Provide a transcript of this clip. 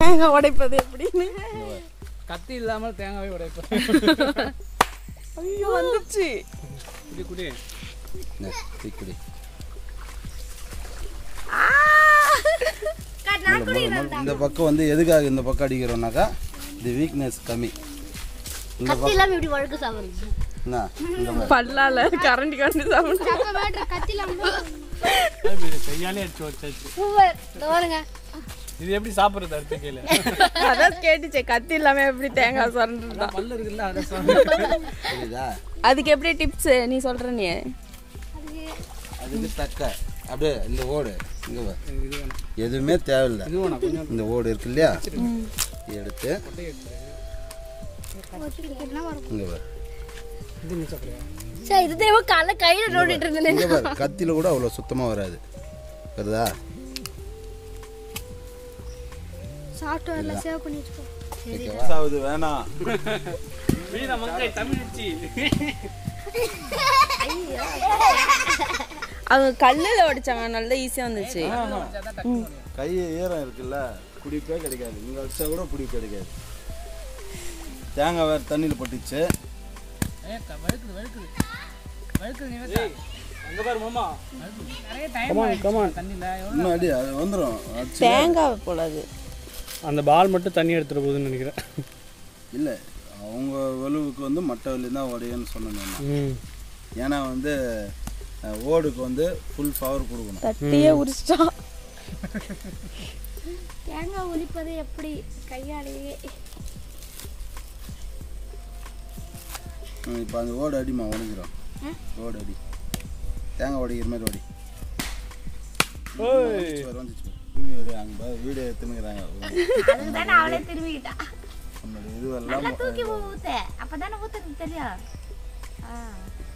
தேங்காய் உடைப்பது எப்படின்னு கத்தி இல்லாமல் தேங்காவே உடைப்பேன் ஐயோ வந்துச்சு குடி குடி தீக்குடி நான் குடிக்கிறேன் இந்த பக்கம் வந்து எதுக்காக இந்த பக்கம் அடிக்கிறோம்னாக்கா இது வீக்னஸ் கம்மி இந்த கத்தி இல்லாம இப்படி வழுக்க சாப்பிடுறது என்ன இந்த மாதிரி பல்லால கரண்டி கரண்டி சாப்பிடு கத்தி இல்லாம கையாலே அடிச்சு வச்சாச்சு சூப்பர் பாருங்க இது எப்படி சாப்பிட்றது அடுத்த கையில அதான் கேட்டுச்சே கத்தி இல்லாம எப்படி தேங்காய் சுரண்டுதான் பல்லு இருக்குல்ல அதை சாப்பிட்டு புரியுதா அதுக்கு எப்படி டிப்ஸ் நீ சொல்ற நீ அதுக்கு தக்க அப்படியே இந்த ஓடு இங்கே வா இது வேணும் எதுவுமே தேவையில்லை இது வேணும் கொஞ்சம் இந்த ஓடு இருக்கு இல்லையா எடுத்து இங்கே வா இது நீ சாப்பிடுறியா சரி இது தெரியுமா காலைல கையில நோண்டிட்டு இருந்தேன் இங்கே பாரு கத்தியில் கூட அவ்வளோ சுத்தமாக வராது வருதா சாப்பிட்டு வரல சேவ் பண்ணி வச்சுக்கோ ஓகேவா அது வேணாம் வீர மங்கை தமிழ்ச்சி அவங்க கல்லுல உடைச்சாங்க நல்லா ஈஸியா வந்துச்சு கை ஈரம் இருக்குல்ல பிடிப்பே கிடைக்காது இங்கே வச்சா கூட பிடிப்பு கிடைக்காது தேங்காய் வேறு தண்ணியில் பட்டுச்சு வழுக்குது வழுக்குது வழுக்குது நீ வச்சா அங்க பாரு மாமா நிறைய டைம் கமான் தண்ணியில் இன்னும் அடி அது வந்துடும் அடிச்சு தேங்காய் போல அது அந்த பால் மட்டும் தண்ணி எடுத்துட போகுதுன்னு நினைக்கிறேன் இல்லை அவங்க வலுவுக்கு வந்து மட்டை வலி தான் உடையன்னு சொன்னேன் நான். ம் ஏன்னா வந்து அஹ், ஓடுக்கு வந்து ஃபுல் பவர் கொடுக்கணும் தட்டியே உரிச்சிட்டான் தேங்காய் ஒலிப்பது எப்படி கையாலேயே இப்போ அந்த ஓடு அடிமா உடைக்கிறோம் ஓடு அடி தேங்காய் உடைக்கிற மாதிரி உடை வந்துச்சு பாரு, வந்துச்சு பாரு. வீடியோ எடு, அங்க பாரு, வீடியோ எடுத்துனுக்குறாங்க அதுதானே அவளே திரும்பிக்கிட்டா உன்னோட இதுவெல்லாம் தூக்கி ஊத்த அப்பதானே ஊத்துறது தெரியும் ஆ.